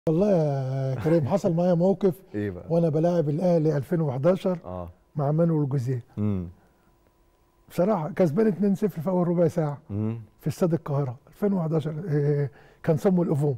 والله يا كريم حصل معايا موقف ايه بقى وانا بلاعب الاهلي 2011 اه مع مانويل جوزيه امم بصراحه كسبان 2-0 في اول ربع ساعه امم في استاد القاهره 2011 إيه، كان صمو الافوم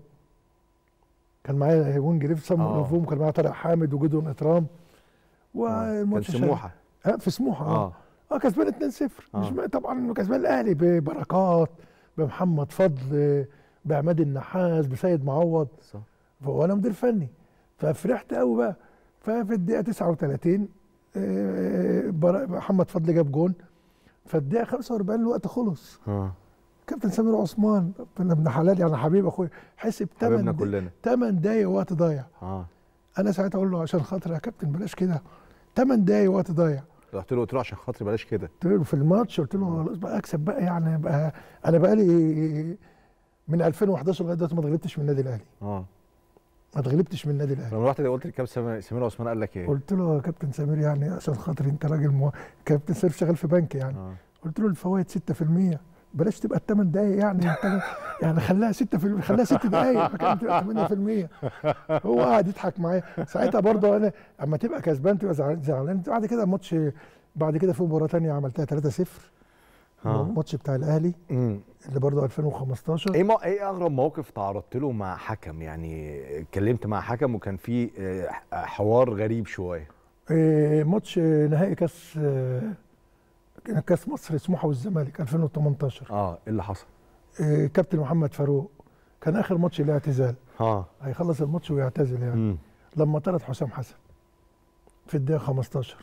كان معايا وينج ليفت صمو آه. الافوم كان معايا طارق حامد وجدون اكرام كان والماتش شغال. سموحه اه في سموحه اه اه اه كسبان 2-0 مش آه. م- طبعا انه كسبان الاهلي ببركات بمحمد فضل بعماد النحاس بسيد معوض صح وانا مدير فني ففرحت قوي بقى ففي الدقيقه 39 آه، بر- محمد فضل جاب جون فالدقيقه 45 الوقت خلص اه كابتن سمير عثمان كان ابن حلال يعني حبيب اخويا حسب حبيبنا 8 كلنا 8 دقايق وقت ضايع اه انا ساعتها اقول له عشان خاطر يا كابتن بلاش كده 8 دقايق وقت ضايع رحت له قلت له عشان خاطري بلاش كده قلت له في الماتش قلت له خلاص بقى اكسب بقى يعني بقى انا بقى لي من 2011 لغايه دلوقتي ما اتغلبتش من النادي الاهلي اه ما اتغلبتش من النادي الاهلي لما رحت قلت للكابتن سمير- سمير عثمان قال لك ايه؟ قلت له يا كابتن سمير يعني عشان خاطر انت راجل مو... كابتن سمير شغال في بنك يعني اه قلت له الفوائد 6% بلاش تبقى الثمان دقايق يعني انت يعني خليها 6% خليها 6 دقايق فكانت تبقى 8% هو قاعد يضحك معايا ساعتها برضه انا اما تبقى كسبان تبقى زعلان زعلان بعد كده ماتش بعد كده في مباراه ثانيه عملتها 3-0 آه. الماتش بتاع الاهلي امم اللي برضه 2015 ايه مو... ايه اغرب موقف تعرضت له مع حكم يعني اتكلمت مع حكم وكان في آه، حوار غريب شويه إيه، ماتش نهائي كاس آه، كاس مصر سموحه والزمالك 2018 اه ايه اللي حصل؟ إيه، كابتن محمد فاروق كان اخر ماتش ليه اعتزال اه هيخلص الماتش ويعتزل يعني امم لما طرد حسام حسن في الدقيقه 15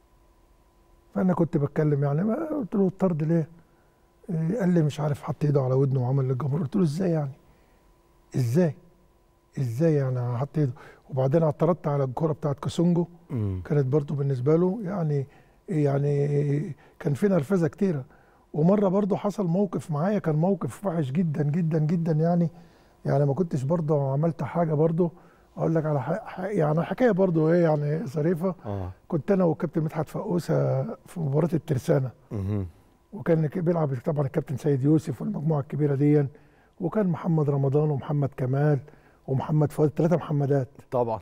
فانا كنت بتكلم يعني ما قلت له الطرد ليه؟ إيه، قال لي مش عارف حط ايده على ودنه وعمل للجمهور قلت له ازاي يعني؟ ازاي؟ ازاي يعني حط ايده؟ وبعدين اعترضت على الكره بتاعت كاسونجو امم كانت برضو بالنسبه له يعني يعني كان في نرفزه كتيره ومره برضو حصل موقف معايا كان موقف وحش جدا جدا جدا يعني يعني ما كنتش برضو عملت حاجه برضو اقول لك على ح- ح- يعني حكايه برضو ايه يعني ظريفه اه كنت انا والكابتن مدحت فقوسه في مباراه الترسانه امم وكان ك- بيلعب طبعا الكابتن سيد يوسف والمجموعه الكبيره دي وكان محمد رمضان ومحمد كمال ومحمد فؤاد ثلاثه محمدات طبعا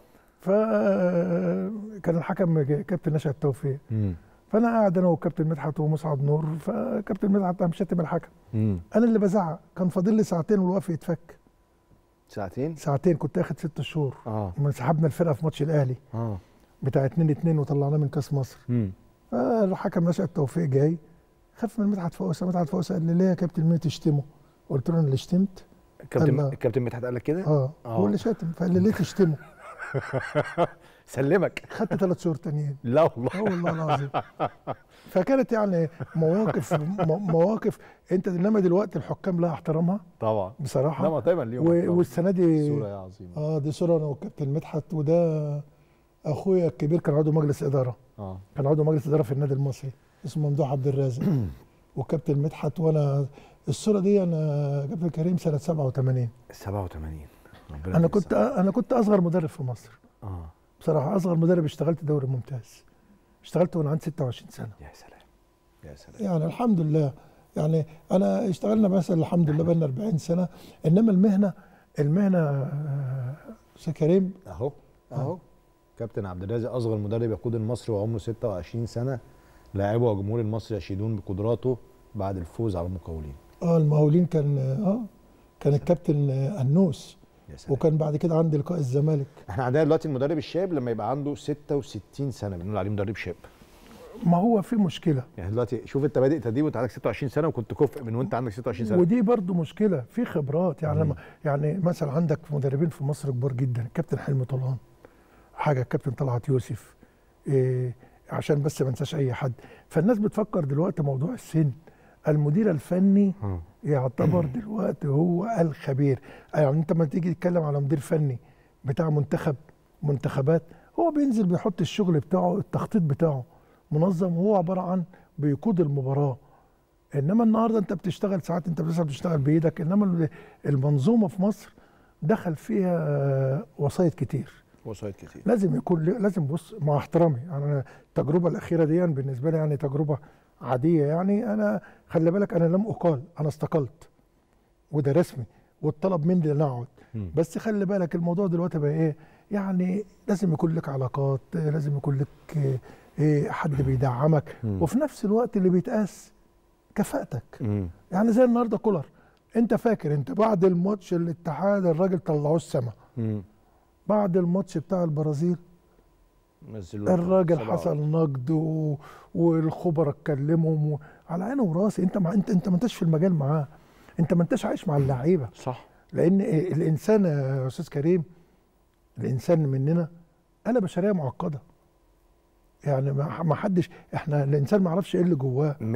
فكان الحكم كابتن نشأت توفيق امم فانا قاعد انا والكابتن مدحت ومصعب نور فكابتن مدحت قام شتم الحكم امم انا اللي بزعق كان فاضل لي ساعتين والوقف يتفك ساعتين ساعتين كنت اخد ست شهور اه من سحبنا الفرقه في ماتش الاهلي اه بتاع 2 2 وطلعناه من كاس مصر امم فالحكم نشأت توفيق جاي خاف من مدحت فوقسه مدحت فوقسه قال لي ليه يا كابتن مين تشتمه قلت له انا اللي شتمت الكابتن الله. الكابتن مدحت قال لك كده؟ اه آه. هو اللي شاتم فقال لي ليه تشتمه سلمك خدت ثلاث شهور تانيين لا والله اه والله العظيم فكانت يعني مواقف م- مواقف انت انما دلوقتي الحكام لها احترامها طبعا لا بصراحه ما دايما ليهم و- أحكام. والسنه دي صوره يا عظيمه اه دي صوره انا والكابتن مدحت وده اخويا الكبير كان عضو مجلس اداره اه كان عضو مجلس اداره في النادي المصري اسمه ممدوح عبد الرازق والكابتن مدحت وانا الصوره دي انا كابتن كريم سنه 87 87 ربنا انا يجزاك. كنت انا كنت اصغر مدرب في مصر اه بصراحه اصغر مدرب اشتغلت دوري ممتاز اشتغلت وانا عندي 26 سنه يا سلام يا سلام يعني الحمد لله يعني انا اشتغلنا مثلا الحمد لله بقالنا 40 سنه انما المهنه المهنه آه، استاذ كريم اهو اهو كابتن عبد الرازق اصغر مدرب يقود المصري وعمره 26 سنه لاعبه وجمهور المصري يشيدون بقدراته بعد الفوز على المقاولين اه المقاولين كان اه كان الكابتن آه، انوس يا سلام وكان بعد كده عندي لقاء الزمالك احنا عندنا دلوقتي المدرب الشاب لما يبقى عنده 66 سنه بنقول عليه مدرب شاب ما هو في مشكله يعني دلوقتي شوف انت بادئ تدريب وانت عندك 26 سنه وكنت كفء من وانت عندك 26 سنه ودي برضو مشكله في خبرات يعني مم. لما يعني مثلا عندك مدربين في مصر كبار جدا الكابتن حلمي طلعان حاجه الكابتن طلعت يوسف إيه عشان بس ما انساش اي حد فالناس بتفكر دلوقتي موضوع السن المدير الفني آه. يعتبر دلوقتي هو الخبير يعني انت لما تيجي تتكلم على مدير فني بتاع منتخب منتخبات هو بينزل بيحط الشغل بتاعه التخطيط بتاعه منظم وهو عباره عن بيقود المباراه انما النهارده انت بتشتغل ساعات انت بس بتشتغل بايدك انما المنظومه في مصر دخل فيها وسايط كتير وسايط كتير لازم يكون لازم بص مع احترامي يعني أنا التجربه الاخيره دي بالنسبه لي يعني تجربه عاديه يعني انا خلي بالك انا لم اقال انا استقلت وده رسمي واتطلب مني ان اقعد مم. بس خلي بالك الموضوع دلوقتي بقى ايه يعني لازم يكون لك علاقات لازم يكون لك إيه إيه حد بيدعمك مم. وفي نفس الوقت اللي بيتقاس كفاءتك مم. يعني زي النهارده كولر انت فاكر انت بعد الماتش الاتحاد الراجل طلعوه السما مم. بعد الماتش بتاع البرازيل نزلوا الراجل سبعة. حصل نقد و... والخبراء اتكلمهم و... على عيني وراسي انت ما انت انت ما انتش في المجال معاه انت ما انتش عايش مع اللعيبه صح لان الانسان يا استاذ كريم الانسان مننا انا بشريه معقده يعني ما ما حدش احنا الانسان ما يعرفش ايه اللي جواه